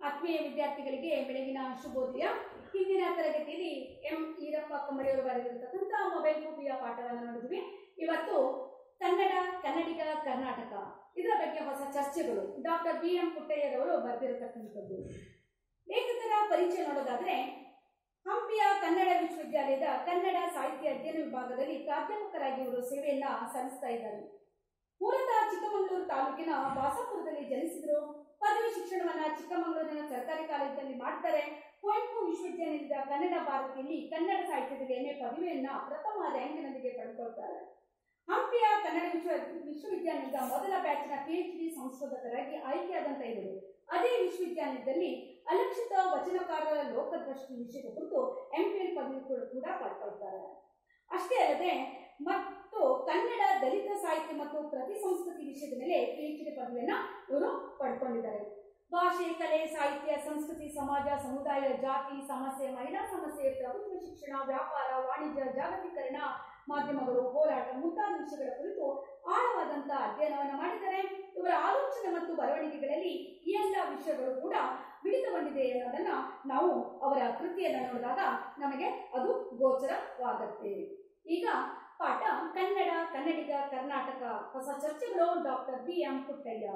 ಆತ್ಮೀಯ ವಿದ್ಯಾರ್ಥಿಗಳಿಗೆ ಬೆಳಗಿನ ಶುಭೋದಯ ಹಿಂದಿನ ತರಗತಿಯಲ್ಲಿ ಎಂ ಈರಪ್ಪ ಕಮ್ಮಡಿಯವರು ಬರೆದಿರತಕ್ಕಂಥ ಮೊಬೈಲ್ ಫೋಬಿಯ ಪಾಠವನ್ನು ನೋಡಿದ್ವಿ ಇವತ್ತು ಕನ್ನಡ ಕನ್ನಡಿಗ ಕರ್ನಾಟಕ ಇದರ ಬಗ್ಗೆ ಹೊಸ ಚರ್ಚೆಗಳು ಡಾಕ್ಟರ್ ಬಿ ಎಂ ಪುಟ್ಟಯ್ಯರವರು ಬರೆದಿರತಕ್ಕಂಥದ್ದು ಲೇಖಕರ ಪರಿಚಯ ನೋಡೋದಾದ್ರೆ ಹಂಪಿಯ ಕನ್ನಡ ವಿಶ್ವವಿದ್ಯಾಲಯದ ಕನ್ನಡ ಸಾಹಿತ್ಯ ಅಧ್ಯಯನ ವಿಭಾಗದಲ್ಲಿ ಪ್ರಾಧ್ಯಾಪಕರಾಗಿ ಇವರು ಸೇವೆಯನ್ನ ಸಲ್ಲಿಸ್ತಾ ಇದ್ದಾರೆ ಮೂಲತಃ ಚಿಕ್ಕಮಗಳೂರು ತಾಲೂಕಿನ ವಾಸಪುರದಲ್ಲಿ ಜನಿಸಿದರು ಪದವಿ ಶಿಕ್ಷಣವನ್ನ ಚಿಕ್ಕಮಗಳೂರಿನ ಸರ್ಕಾರಿ ಕಾಲೇಜಿನಲ್ಲಿ ಮಾಡ್ತಾರೆ ಕುವೆಂಪು ವಿಶ್ವವಿದ್ಯಾನಿಲಯದ ಕನ್ನಡ ಭಾರತಿಯಲ್ಲಿ ಕನ್ನಡ ಸಾಹಿತ್ಯದಲ್ಲಿ ಎಂಎ ಪದವಿಯನ್ನ ಪ್ರಥಮ ರ್ಯಾಂಕಿನೊಂದಿಗೆ ಪಡೆದುಕೊಳ್ತಾರೆ ಹಂಪಿಯ ಕನ್ನಡ ವಿಶ್ವ ವಿಶ್ವವಿದ್ಯಾನಿಲಯದ ಮೊದಲ ಬ್ಯಾಚ್ನ ಪಿಎಚ್ಡಿ ಸಂಶೋಧಕರಾಗಿ ಆಯ್ಕೆಯಾದಂತ ಇವರು ಅದೇ ವಿಶ್ವವಿದ್ಯಾನಿಲಯದಲ್ಲಿ ಅಲಕ್ಷಿತ ವಚನಕಾರರ ಲೋಕದೃಷ್ಟಿ ವಿಷಯದ ಕುರಿತು ಎಂಪಿಎಲ್ ಪದವಿ ಕೂಡ ಕೂಡ ಪಡ್ಕೊಳ್ತಾರೆ ಅಷ್ಟೇ ಅಲ್ಲದೆ ಮತ್ತು ಕನ್ನಡ ದಲಿತ ಸಾಹಿತ್ಯ ಮತ್ತು ಪ್ರತಿ ಸಂಸ್ಕೃತಿ ವಿಷಯದ ಮೇಲೆ ಪಿಎಚ್ಡಿ ಪದವಿಯನ್ನ ಇವರು ಪಡ್ಕೊಂಡಿದ್ದಾರೆ ಭಾಷೆ ಕಲೆ ಸಾಹಿತ್ಯ ಸಂಸ್ಕೃತಿ ಸಮಾಜ ಸಮುದಾಯ ಜಾತಿ ಸಮಸ್ಯೆ ಮಹಿಳಾ ಸಮಸ್ಯೆ ಪ್ರಭುತ್ವ ಶಿಕ್ಷಣ ವ್ಯಾಪಾರ ವಾಣಿಜ್ಯ ಜಾಗತೀಕರಣ ಮಾಧ್ಯಮಗಳು ಹೋರಾಟ ಮುಂತಾದ ವಿಷಯಗಳ ಕುರಿತು ಆಳವಾದಂತಹ ಅಧ್ಯಯನವನ್ನು ಮಾಡಿದ್ದಾರೆ ಇವರ ಆಲೋಚನೆ ಮತ್ತು ಬರವಣಿಗೆಗಳಲ್ಲಿ ಈ ಎಲ್ಲ ವಿಷಯಗಳು ಕೂಡ ಮಿಳಿತಗೊಂಡಿದೆ ಅನ್ನೋದನ್ನ ನಾವು ಅವರ ಕೃತಿಯನ್ನು ನೋಡಿದಾಗ ನಮಗೆ ಅದು ಗೋಚರವಾಗತ್ತೆ ಈಗ ಪಾಠ ಕನ್ನಡ ಕನ್ನಡಿಗ ಕರ್ನಾಟಕ ಹೊಸ ಚರ್ಚೆಗಳು doctor B M Puttaiah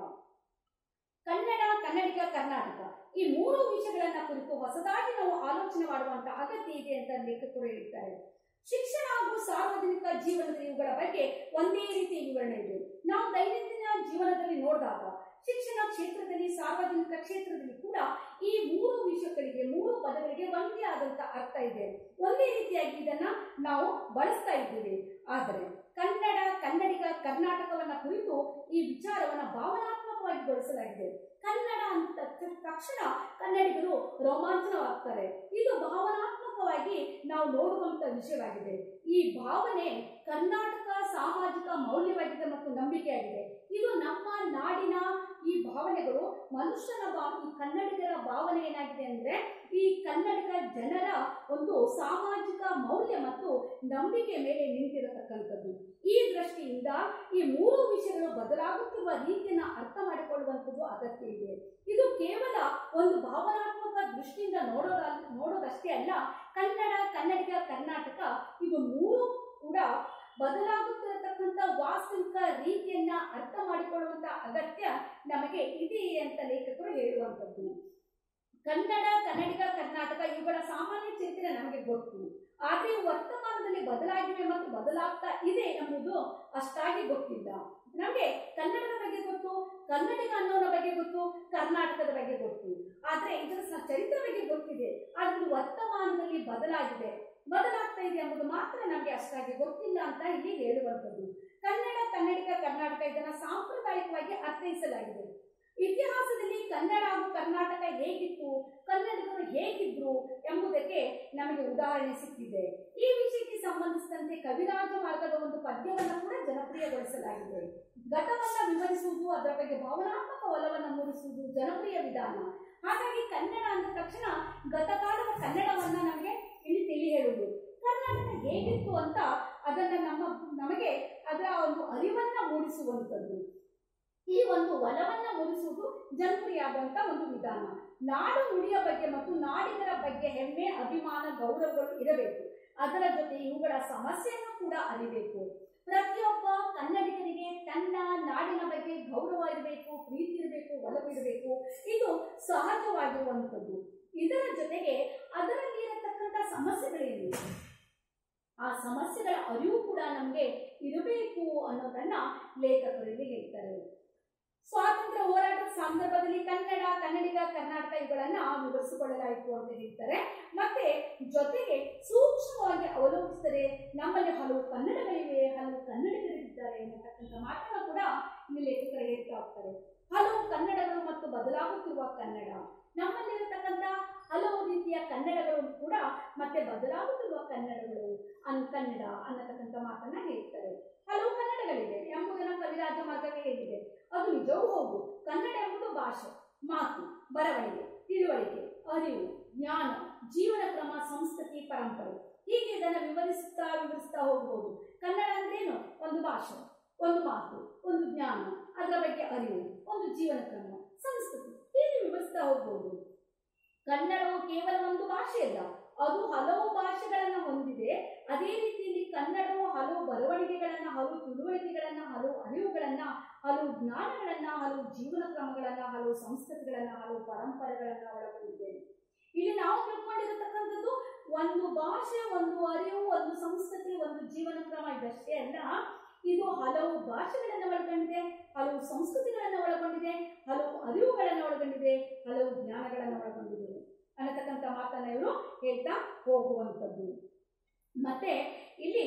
Kannada Kannadiga Karnataka ಈ ಮೂರು ವಿಷಯಗಳನ್ನ ಕುರಿತು ಹೊಸದಾಗಿ ನಾವು ಆಲೋಚನೆ ಮಾಡುವಂತ ಅಗತ್ಯ ಇದೆ ಅಂತ ಲೇಖಕರು ಹೇಳ್ತಾರೆ ಶಿಕ್ಷಣ ಹಾಗೂ ಸಾರ್ವಜನಿಕ ಜೀವನದ ಇವುಗಳ ಬಗ್ಗೆ ಒಂದೇ ರೀತಿಯ ವಿವರಣೆ ಇದೆ ನಾವು ದೈನಂದಿನ ಜೀವನದಲ್ಲಿ ನೋಡಿದಾಗ ಶಿಕ್ಷಣ ಕ್ಷೇತ್ರದಲ್ಲಿ ಸಾರ್ವಜನಿಕ ಕ್ಷೇತ್ರದಲ್ಲಿ ಕೂಡ ಈ ಮೂರು ವಿಷಯಗಳಿಗೆ ಮೂರು ಪದಗಳಿಗೆ ಒಂದೇ ಆದಂತ ಅರ್ಥ ಇದೆ ಒಂದೇ ರೀತಿಯಾಗಿ ಇದನ್ನ ನಾವು ಬಳಸ್ತಾ ಇದ್ದೇವೆ ಆದರೆ ಕನ್ನಡ ಕನ್ನಡಿಗ ಕರ್ನಾಟಕವನ್ನ ಕುರಿತು ಈ ವಿಚಾರವನ್ನ ಭಾವನಾತ್ಮಕವಾಗಿ ಗೊಳಿಸಲಾಗಿದೆ ಕನ್ನಡ ಅಂತ ತಕ್ಷಣ ಕನ್ನಡಿಗರು ರೋಮಾಂಚನವಾಗ್ತಾರೆ ಇದು ಭಾವನಾತ್ಮಕವಾಗಿ ನಾವು ನೋಡುವಂತ ವಿಷಯವಾಗಿದೆ ಈ ಭಾವನೆ ಕರ್ನಾಟಕ ಸಾಮಾಜಿಕ ಮೌಲ್ಯವಾಗಿದೆ ಮತ್ತು ನಂಬಿಕೆಯಾಗಿದೆ ಇದು ನಮ್ಮ ನಾಡಿನ ಈ ಭಾವನೆಗಳು ಮನುಷ್ಯನ ಭಾ ಈ ಕನ್ನಡಿಗರ ಭಾವನೆ ಏನಾಗಿದೆ ಅಂದ್ರೆ ಈ ಕನ್ನಡಿಗ ಜನರ ಒಂದು ಸಾಮಾಜಿಕ ಮೌಲ್ಯ ಮತ್ತು ನಂಬಿಕೆ ಮೇಲೆ ನಿಂತಿರತಕ್ಕಂಥದ್ದು ಈ ದೃಷ್ಟಿಯಿಂದ ಈ ಮೂರು ವಿಷಯಗಳು ಬದಲಾಗುತ್ತಿರುವ ರೀತಿಯನ್ನ ಅರ್ಥ ಮಾಡಿಕೊಳ್ಳುವಂಥದ್ದು ಅಗತ್ಯ ಇದೆ ಇದು ಕೇವಲ ಒಂದು ಭಾವನಾತ್ಮಕ ದೃಷ್ಟಿಯಿಂದ ನೋಡೋದ ನೋಡೋದಷ್ಟೇ ಅಲ್ಲ ಕನ್ನಡ ಕನ್ನಡಿಗ ಕರ್ನಾಟಕ ಇದು ಮೂರು ಕೂಡ ಬದಲಾಗುತ್ತಿರತಕ್ಕಂಥ ವಾಸ್ತವಿಕ ರೀತಿಯನ್ನ ಅರ್ಥ ಮಾಡಿಕೊಳ್ಳುವಂತ ಅಗತ್ಯ ನಮಗೆ ಇದೆ ಅಂತ ಲೇಖಕರು ಹೇಳುವಂಥದ್ದು ಕನ್ನಡ ಕನ್ನಡಿಗ ಕರ್ನಾಟಕ ಇವುಗಳ ಸಾಮಾನ್ಯ ಚರಿತ್ರೆ ನಮಗೆ ಗೊತ್ತು ಆದ್ರೆ ವರ್ತಮಾನದಲ್ಲಿ ಬದಲಾಗಿವೆ ಮತ್ತು ಬದಲಾಗ್ತಾ ಇದೆ ಎಂಬುದು ಅಷ್ಟಾಗಿ ಗೊತ್ತಿಲ್ಲ ನಮಗೆ ಕನ್ನಡದ ಬಗ್ಗೆ ಗೊತ್ತು ಕನ್ನಡಿಗ ಅನ್ನೋನ ಬಗ್ಗೆ ಗೊತ್ತು ಕರ್ನಾಟಕದ ಬಗ್ಗೆ ಗೊತ್ತು ಆದ್ರೆ ಇದರ ಸ- ಚರಿತ್ರೆ ಬಗ್ಗೆ ಗೊತ್ತಿದೆ ಆದ್ರೆ ಇದು ವರ್ತಮಾನದಲ್ಲಿ ಬದಲಾಗಿದೆ ಬದಲಾಗ್ತಾ ಇದೆ ಎಂಬುದು ಮಾತ್ರ ನಮಗೆ ಅಷ್ಟಾಗಿ ಗೊತ್ತಿಲ್ಲ ಅಂತ ಇಲ್ಲಿ ಹೇಳುವಂಥದ್ದು ಕನ್ನಡ ಕನ್ನಡಿಗ ಕರ್ನಾಟಕ ಇದನ್ನ ಸಾಂಪ್ರದಾಯಿಕವಾಗಿ ಅರ್ಥೈಸಲಾಗಿದೆ ಇತಿಹಾಸದಲ್ಲಿ ಕನ್ನಡ ಹಾಗೂ ಕರ್ನಾಟಕ ಹೇಗಿತ್ತು ಕನ್ನಡಿಗರು ಹೇಗಿದ್ರು ಎಂಬುದಕ್ಕೆ ನಮಗೆ ಉದಾಹರಣೆ ಸಿಕ್ಕಿದೆ ಈ ವಿಷಯಕ್ಕೆ ಸಂಬಂಧಿಸಿದಂತೆ ಕವಿರಾಜ ಮಾರ್ಗದ ಒಂದು ಪದ್ಯವನ್ನು ಕೂಡ ಜನಪ್ರಿಯಗೊಳಿಸಲಾಗಿದೆ ಘಟವನ್ನ ವಿವರಿಸುವುದು ಅದರ ಬಗ್ಗೆ ಭಾವನಾತ್ಮಕ ಒಲವನ್ನು ಮೂಡಿಸುವುದು ಜನಪ್ರಿಯ ವಿಧಾನ ಹಾಗಾಗಿ ಕನ್ನಡ ಅಂದ ತಕ್ಷಣ ಗತಕಾಲದ ಕನ್ನಡವನ್ನ ನಮಗೆ ಇಲ್ಲಿ ತಿಳಿ ಹೇಳುವುದು ಕರ್ನಾಟಕ ಹೇಗಿತ್ತು ಅಂತ ಅದನ್ನ ನಮ್ಮ ನಮಗೆ ಅದರ ಒಂದು ಅರಿವನ್ನ ಮೂಡಿಸುವಂಥದ್ದು ಈ ಒಂದು ಒಲವನ್ನ ಮೂಡಿಸುವುದು ಜನಪ್ರಿಯ ಆದಂತ ಒಂದು ವಿಧಾನ ನಾಡು ನುಡಿಯ ಬಗ್ಗೆ ಮತ್ತು ನಾಡಿಗರ ಬಗ್ಗೆ ಹೆಮ್ಮೆ ಅಭಿಮಾನ ಗೌರವಗಳು ಇರಬೇಕು ಅದರ ಜೊತೆ ಇವುಗಳ ಸಮಸ್ಯೆಯನ್ನು ಕೂಡ ಅರಿಬೇಕು ಪ್ರತಿಯೊಬ್ಬ ಕನ್ನಡಿಗರಿಗೆ ತನ್ನ ನಾಡಿನ ಬಗ್ಗೆ ಗೌರವ ಇರಬೇಕು ಪ್ರೀತಿ ಇರಬೇಕು ಒಲವಿರಬೇಕು ಇದು ಸಹಜವಾಗಿರುವಂಥದ್ದು ಇದರ ಜೊತೆಗೆ ಅದರಲ್ಲಿ ಇರತಕ್ಕಂಥ ಸಮಸ್ಯೆಗಳೇನು ಆ ಸಮಸ್ಯೆಗಳ ಅರಿವು ಕೂಡ ನಮಗೆ ಇರಬೇಕು ಅನ್ನೋದನ್ನ ಲೇಖಕರು ಇಲ್ಲಿ ಹೇಳ್ತಾರೆ ಸ್ವಾತಂತ್ರ್ಯ ಹೋರಾಟದ ಸಂದರ್ಭದಲ್ಲಿ ಕನ್ನಡ ಕನ್ನಡಿಗ ಕರ್ನಾಟಕ ಇವುಗಳನ್ನ ವಿವರಿಸಿಕೊಳ್ಳಲಾಯಿತು ಅಂತ ಹೇಳ್ತಾರೆ ಮತ್ತೆ ಜೊತೆಗೆ ಸೂಕ್ಷ್ಮವಾಗಿ ಅವಲೋಕಿಸಿದರೆ ನಮ್ಮಲ್ಲಿ ಹಲವು ಕನ್ನಡಗಳಿವೆ ಹಲವು ಕನ್ನಡಿಗರಿದ್ದಾರೆ ಅನ್ನತಕ್ಕಂಥ ಮಾತನ್ನ ಕೂಡ ಇಲ್ಲಿ ಲೇಖಕರು ಹೇಳ್ತಾ ಹೋಗ್ತಾರೆ ಹಲವು ಕನ್ನಡಗಳು ಮತ್ತು ಬದಲಾಗುತ್ತಿರುವ ಕನ್ನಡ ನಮ್ಮಲ್ಲಿರತಕ್ಕಂಥ ಹಲವು ರೀತಿಯ ಕನ್ನಡಗಳು ಕೂಡ ಮತ್ತೆ ಬದಲಾಗುತ್ತಿರುವ ಕನ್ನಡಗಳು ಅನ್ ಕನ್ನಡ ಅನ್ನತಕ್ಕಂಥ ಮಾತನ್ನ ಹೇಳ್ತಾರೆ ಹಲವು ಕನ್ನಡಗಳಿವೆ ಎಂಬುದನ್ನು ಕವಿರಾಜ ಮಾರ್ಗವೇ ಹೇಳಿದೆ ಅದು ನಿಜವೂ ಹೌದು ಕನ್ನಡ ಎಂಬುದು ಭಾಷೆ ಮಾತು ಬರವಣಿಗೆ ತಿಳುವಳಿಕೆ ಅರಿವು ಜ್ಞಾನ ಜೀವನ ಕ್ರಮ ಸಂಸ್ಕೃತಿ ಪರಂಪರೆ ಹೀಗೆ ಇದನ್ನು ವಿವರಿಸುತ್ತಾ ವಿವರಿಸ್ತಾ ಹೋಗ್ಬೋದು ಕನ್ನಡ ಅಂದ್ರೇನು ಒಂದು ಭಾಷೆ ಒಂದು ಮಾತು ಒಂದು ಜ್ಞಾನ ಅದರ ಬಗ್ಗೆ ಅರಿವು ಒಂದು ಜೀವನ ಕ್ರಮ ಸಂಸ್ಕೃತಿ ಹೀಗೆ ವಿವರಿಸ್ತಾ ಹೋಗ್ಬೋದು ಕನ್ನಡವು ಕೇವಲ ಒಂದು ಭಾಷೆಯಲ್ಲ ಅದು ಹಲವು ಭಾಷೆಗಳನ್ನ ಹೊಂದಿದೆ ಅದೇ ರೀತಿಯಲ್ಲಿ ಕನ್ನಡವು ಹಲವು ಬರವಣಿಗೆಗಳನ್ನ ಹಲವು ತಿಳುವಳಿಕೆಗಳನ್ನ ಹಲವು ಅರಿವುಗಳನ್ನ ಹಲವು ಜ್ಞಾನಗಳನ್ನ ಹಲವು ಜೀವನ ಕ್ರಮಗಳನ್ನ ಹಲವು ಸಂಸ್ಕೃತಿಗಳನ್ನ ಹಲವು ಪರಂಪರೆಗಳನ್ನ ಒಳಗೊಂಡಿದೆ ಇಲ್ಲಿ ನಾವು ತಿಳ್ಕೊಂಡಿರತಕ್ಕಂಥದ್ದು ಒಂದು ಭಾಷೆ ಒಂದು ಅರಿವು ಒಂದು ಸಂಸ್ಕೃತಿ ಒಂದು ಜೀವನ ಕ್ರಮ ಇದಷ್ಟೇ ಅಲ್ಲ ಇದು ಹಲವು ಭಾಷೆಗಳನ್ನು ಒಳಗೊಂಡಿದೆ ಹಲವು ಸಂಸ್ಕೃತಿಗಳನ್ನು ಒಳಗೊಂಡಿದೆ ಹಲವು ಅರಿವುಗಳನ್ನು ಒಳಗೊಂಡಿದೆ ಹಲವು ಜ್ಞಾನಗಳನ್ನು ಒಳಗೊಂಡಿದೆ ಅನ್ನತಕ್ಕಂಥ ಮಾತನ್ನ ಇವರು ಹೇಳ್ತಾ ಹೋಗುವಂಥದ್ದು ಮತ್ತೆ ಇಲ್ಲಿ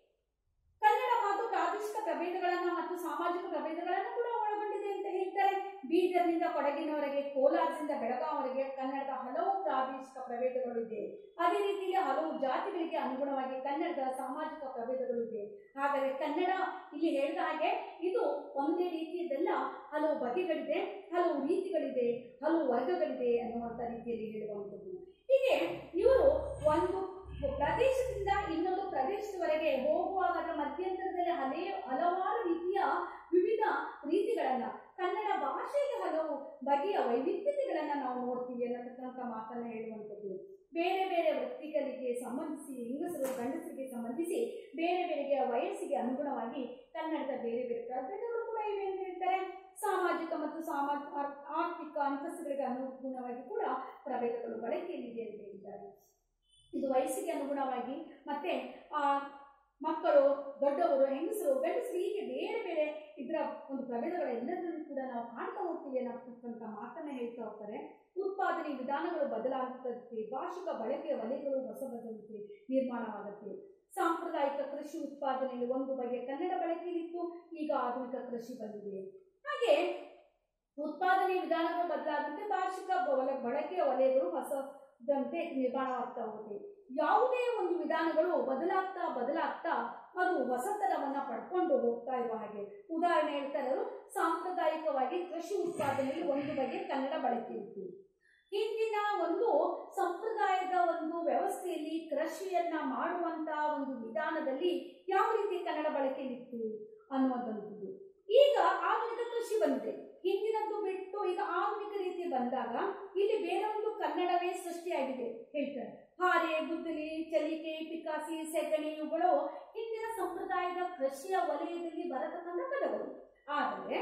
ಕನ್ನಡ ಮಾತು ಪ್ರಾದೇಶಿಕ ಪ್ರಭೇದಗಳನ್ನ ಮತ್ತು ಸಾಮಾಜಿಕ ಪ್ರಭೇದಗಳನ್ನು ಕೂಡ ಒಳಗೊಂಡಿದೆ ಅಂತ ಹೇಳ್ತಾರೆ ಬೀದರ್ನಿಂದ ಕೊಡಗಿನವರೆಗೆ ಕೋಲಾರದಿಂದ ಬೆಳಗಾವರೆಗೆ ಕನ್ನಡದ ಹಲವು ಪ್ರಾದೇಶಿಕ ಪ್ರಭೇದಗಳು ಇದೆ ಅದೇ ರೀತಿಯಲ್ಲಿ ಹಲವು ಜಾತಿಗಳಿಗೆ ಅನುಗುಣವಾಗಿ ಕನ್ನಡದ ಸಾಮಾಜಿಕ ಪ್ರಭೇದಗಳು ಇದೆ ಹಾಗಾದರೆ ಕನ್ನಡ ಇಲ್ಲಿ ಹೇಳಿದ ಹಾಗೆ ಇದು ಒಂದೇ ರೀತಿಯದಲ್ಲ ಹಲವು ಬಗೆಗಳಿದೆ ಹಲವು ರೀತಿಗಳಿದೆ ಹಲವು ವರ್ಗಗಳಿದೆ ಅನ್ನುವಂಥ ರೀತಿಯಲ್ಲಿ ಹೇಳುವಂಥದ್ದು ಹೀಗೆ ಇವರು ಒಂದು ಪ್ರದೇಶದಿಂದ ಇನ್ನೊಂದು ಪ್ರದೇಶದವರೆಗೆ ಹೋಗುವಾಗ ಅದರ ಮಧ್ಯಂತರದಲ್ಲಿ ಹಲೇ ಹಲವಾರು ರೀತಿಯ ವಿವಿಧ ರೀತಿಗಳನ್ನ ಕನ್ನಡ ಭಾಷೆಗೆ ಹಲವು ಬಗೆಯ ವೈವಿಧ್ಯತೆಗಳನ್ನ ನಾವು ನೋಡ್ತೀವಿ ಅನ್ನತಕ್ಕಂಥ ಮಾತನ್ನ ಹೇಳುವಂಥದ್ದು ಬೇರೆ ಬೇರೆ ವೃತ್ತಿಗಳಿಗೆ ಸಂಬಂಧಿಸಿ ಹೆಂಗಸರು ಗಂಡಸರಿಗೆ ಸಂಬಂಧಿಸಿ ಬೇರೆ ಬೇರೆ ವಯಸ್ಸಿಗೆ ಅನುಗುಣವಾಗಿ ಕನ್ನಡದ ಬೇರೆ ಬೇರೆ ಪ್ರಭೇದಗಳು ಕೂಡ ಇವೆ ಅಂತ ಹೇಳ್ತಾರೆ ಸಾಮಾಜಿಕ ಮತ್ತು ಸಾಮಾಜಿಕ ಆರ್ಥಿಕ ಅಂತಸ್ತುಗಳಿಗೆ ಅನುಗುಣವಾಗಿ ಕೂಡ ಪ್ರಭೇದಗಳು ಬಳಕೆಯಲ್ಲಿದೆ ಅಂತ ಹೇಳಿದ್ದಾರೆ ಇದು ವಯಸ್ಸಿಗೆ ಅನುಗುಣವಾಗಿ ಮತ್ತೆ ಆ ಮಕ್ಕಳು ದೊಡ್ಡವರು ಹೆಂಗಸರು ಗಂಡಸರು ಹೀಗೆ ಬೇರೆ ಬೇರೆ ಇದರ ಒಂದು ಪ್ರಭೇದಗಳೆಲ್ಲದನ್ನು ಕೂಡ ನಾವು ಕಾಣ್ತಾ ಹೋಗ್ತೀವಿ ಅನ್ನತಕ್ಕಂಥ ಮಾತನ್ನ ಹೇಳ್ತಾ ಹೋಗ್ತಾರೆ ಉತ್ಪಾದನೆ ವಿಧಾನಗಳು ಬದಲಾಗುತ್ತದೆ ಭಾಷಿಕ ಬಳಕೆಯ ವಲಯಗಳು ಹೊಸ ಬದಲಿಕೆ ನಿರ್ಮಾಣವಾಗುತ್ತೆ ಸಾಂಪ್ರದಾಯಿಕ ಕೃಷಿ ಉತ್ಪಾದನೆಯಲ್ಲಿ ಒಂದು ಬಗೆಯ ಕನ್ನಡ ಬಳಕೆಯಲ್ಲಿತ್ತು ಈಗ ಆಧುನಿಕ ಕೃಷಿ ಬಂದಿದೆ ಹಾಗೆ ಉತ್ಪಾದನೆ ವಿಧಾನಗಳು ಬದಲಾದಂತೆ ಭಾಷಿಕ ಬಲ- ಬಳಕೆಯ ವಲಯಗಳು ಹೊಸದಂತೆ ನಿರ್ಮಾಣವಾಗ್ತಾ ಹೋಗುತ್ತೆ ಯಾವುದೇ ಒಂದು ವಿಧಾನಗಳು ಬದಲಾಗ್ತಾ ಬದಲಾಗ್ತಾ ಅದು ಹೊಸತನವನ್ನ ಪಡ್ಕೊಂಡು ಹೋಗ್ತಾ ಇರುವ ಹಾಗೆ ಉದಾಹರಣೆ ಹೇಳ್ತಾರೆ ಅವರು ಸಾಂಪ್ರದಾಯಿಕವಾಗಿ ಕೃಷಿ ಉತ್ಪಾದನೆಯಲ್ಲಿ ಒಂದು ಬಗೆಯ ಕನ್ನಡ ಬಳಕೆ ಇತ್ತು ಹಿಂದಿನ ಒಂದು ಸಂಪ್ರದಾಯದ ಒಂದು ವ್ಯವಸ್ಥೆಯಲ್ಲಿ ಕೃಷಿಯನ್ನ ಮಾಡುವಂತ ಒಂದು ವಿಧಾನದಲ್ಲಿ ಯಾವ ರೀತಿ ಕನ್ನಡ ಬಳಕೆಯಲ್ಲಿತ್ತು ಅನ್ನುವಂಥದ್ದು ಈಗ ಆಧುನಿಕ ಕೃಷಿ ಬಂದಿದೆ ಹಿಂದಿನದ್ದು ಬಿಟ್ಟು ಈಗ ಆಧುನಿಕ ರೀತಿ ಬಂದಾಗ ಇಲ್ಲಿ ಬೇರೆ ಒಂದು ಕನ್ನಡವೇ ಸೃಷ್ಟಿಯಾಗಿದೆ ಹೇಳ್ತಾರೆ ಹಾರೆ ಗುದ್ದಲಿ ಚಲಿಕೆ ಪಿಕಾಸಿ ಸೆಗಣಿ ಇವುಗಳು ಹಿಂದಿನ ಸಂಪ್ರದಾಯದ ಕೃಷಿಯ ವಲಯದಲ್ಲಿ ಬರತಕ್ಕಂಥ ಪದಗಳು ಆದರೆ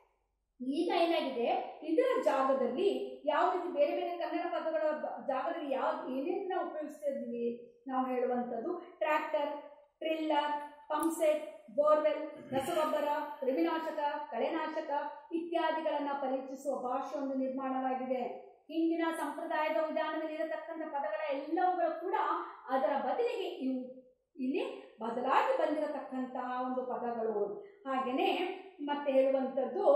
ಈಗ ಏನಾಗಿದೆ ಇದರ ಜಾಗದಲ್ಲಿ ಯಾವ ರೀತಿ ಬೇರೆ ಬೇರೆ ಕನ್ನಡ ಪದಗಳ ಬ- ಜಾಗದಲ್ಲಿ ಯಾವ ಏನೇನು ನಾವು ಉಪಯೋಗಿಸ್ತಾ ಇದ್ದೀವಿ ನಾವು ಹೇಳುವಂಥದ್ದು ಟ್ರ್ಯಾಕ್ಟರ್ ಟ್ರಿಲ್ಲರ್ ಪಂಪ್ಸೆಟ್ ಬೋರ್ವೆಲ್ ರಸಗೊಬ್ಬರ ಕ್ರಿಮಿನಾಶಕ ಕಳೆನಾಶಕ ಇತ್ಯಾದಿಗಳನ್ನ ಪರೀಕ್ಷಿಸುವ ಭಾಷೆ ಒಂದು ನಿರ್ಮಾಣವಾಗಿದೆ ಹಿಂದಿನ ಸಂಪ್ರದಾಯದ ವಿಧಾನದಲ್ಲಿ ಇರತಕ್ಕಂಥ ಪದಗಳ ಎಲ್ಲವುಗಳು ಕೂಡ ಅದರ ಬದಲಿಗೆ ಇವು ಇಲ್ಲಿ ಬದಲಾಗಿ ಬಂದಿರತಕ್ಕಂತಹ ಒಂದು ಪದಗಳು ಹಾಗೆಯೇ ಮತ್ತೆ ಹೇಳುವಂಥದ್ದು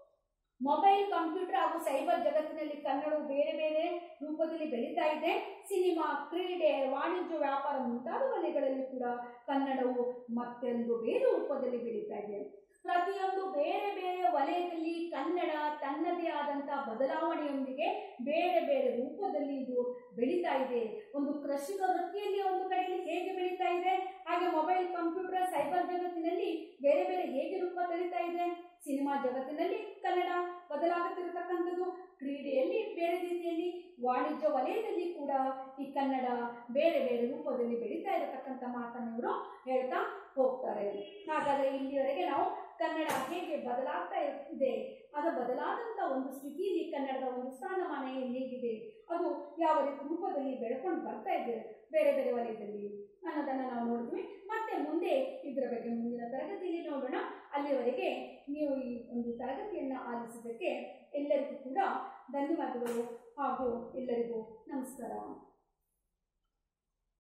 ಮೊಬೈಲ್ ಕಂಪ್ಯೂಟರ್ ಹಾಗೂ ಸೈಬರ್ ಜಗತ್ತಿನಲ್ಲಿ ಕನ್ನಡವು ಬೇರೆ ಬೇರೆ ರೂಪದಲ್ಲಿ ಬೆಳೀತಾ ಇದೆ ಸಿನಿಮಾ ಕ್ರೀಡೆ ವಾಣಿಜ್ಯ ವ್ಯಾಪಾರ ಮುಂತಾದ ವಲಯಗಳಲ್ಲಿ ಕೂಡ ಕನ್ನಡವು ಮತ್ತೊಂದು ಬೇರೆ ರೂಪದಲ್ಲಿ ಬೆಳೀತಾ ಇದೆ ಪ್ರತಿಯೊಂದು ಬೇರೆ ಬೇರೆ ವಲಯದಲ್ಲಿ ಕನ್ನಡ ತನ್ನದೇ ಆದಂತಹ ಬದಲಾವಣೆಯೊಂದಿಗೆ ಬೇರೆ ಬೇರೆ ರೂಪದಲ್ಲಿ ಇದು ಬೆಳೀತಾ ಇದೆ ಒಂದು ಕೃಷಿಕ ವೃತ್ತಿಯಲ್ಲಿ ಒಂದು ಕಡೆಯಲ್ಲಿ ಹೇಗೆ ಬೆಳೀತಾ ಇದೆ ಹಾಗೆ ಮೊಬೈಲ್ ಕಂಪ್ಯೂಟರ್ ಸೈಬರ್ ಜಗತ್ತಿನಲ್ಲಿ ಬೇರೆ ಬೇರೆ ಹೇಗೆ ರೂಪ ತಳಿತಾ ಇದೆ ಸಿನಿಮಾ ಜಗತ್ತಿನಲ್ಲಿ ಕನ್ನಡ ಬದಲಾಗುತ್ತಿರತಕ್ಕಂಥದ್ದು ಕ್ರೀಡೆಯಲ್ಲಿ ಬೇರೆ ರೀತಿಯಲ್ಲಿ ವಾಣಿಜ್ಯ ವಲಯದಲ್ಲಿ ಕೂಡ ಈ ಕನ್ನಡ ಬೇರೆ ಬೇರೆ ರೂಪದಲ್ಲಿ ಬೆಳೀತಾ ಇರತಕ್ಕಂಥ ಮಾತನ್ನು ಇವರು ಹೇಳ್ತಾ ಹೋಗ್ತಾರೆ ಹಾಗಾದರೆ ಇಲ್ಲಿವರೆಗೆ ನಾವು ಕನ್ನಡ ಹೇಗೆ ಬದಲಾಗ್ತಾ ಇದೆ ಅದು ಬದಲಾದಂಥ ಒಂದು ಸ್ಥಿತಿಯಲ್ಲಿ ಕನ್ನಡದ ಒಂದು ಸ್ಥಾನಮಾನ ಏನ್ ಹೇಗಿದೆ ಅದು ಯಾವ ರೀತಿ ರೂಪದಲ್ಲಿ ಬೆಳ್ಕೊಂಡು ಬರ್ತಾ ಇದೆ ಬೇರೆ ಬೇರೆ ವಲಯದಲ್ಲಿ ಅನ್ನೋದನ್ನು ನಾವು ನೋಡ್ತೀವಿ ಮತ್ತೆ ಮುಂದೆ ಇದರ ಬಗ್ಗೆ ಮುಂದಿನ ತರಗತಿಯಲ್ಲಿ ನೋಡೋಣ ಅಲ್ಲಿವರೆಗೆ ನೀವು ಈ ಒಂದು ತರಗತಿಯನ್ನು ಆಲಿಸಿದ್ದಕ್ಕೆ ಎಲ್ಲರಿಗೂ ಕೂಡ ಧನ್ಯವಾದಗಳು ಹಾಗೂ ಎಲ್ಲರಿಗೂ ನಮಸ್ಕಾರ